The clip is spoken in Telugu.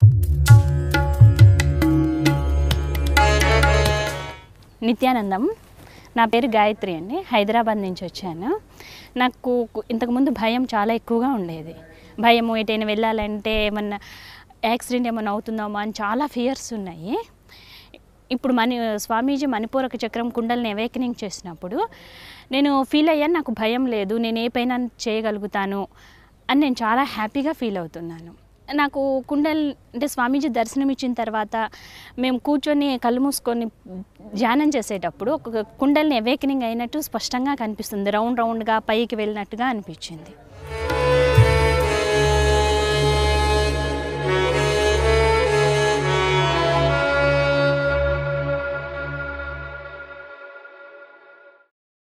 నిత్యానందం నా పేరు గాయత్రి అండి హైదరాబాద్ నుంచి వచ్చాను నాకు కు- ఇంతకుముందు భయం చాలా ఎక్కువగా ఉండేది భయము ఎటైనా వెళ్ళాలంటే ఏమన్నా యాక్సిడెంట్ ఏమన్నా అవుతుందామా అని చాలా ఫియర్స్ ఉన్నాయి ఇప్పుడు మణి స్వామీజీ మణిపూరక చక్రం కుండల్ని అవేకనింగ్ చేసినప్పుడు నేను ఫీల్ అయ్యాను నాకు భయం లేదు నేను ఏ పైన చేయగలుగుతాను అని నేను చాలా హ్యాపీగా ఫీల్ అవుతున్నాను నాకు కుండల్ అంటే స్వామీజీ దర్శనం ఇచ్చిన తర్వాత మేము కూర్చొని కళ్ళు మూసుకొని ధ్యానం చేసేటప్పుడు ఒక కుండల్ని అవేకనింగ్ అయినట్టు స్పష్టంగా కనిపిస్తుంది రౌండ్ రౌండ్గా పైకి వెళ్ళినట్టుగా అనిపించింది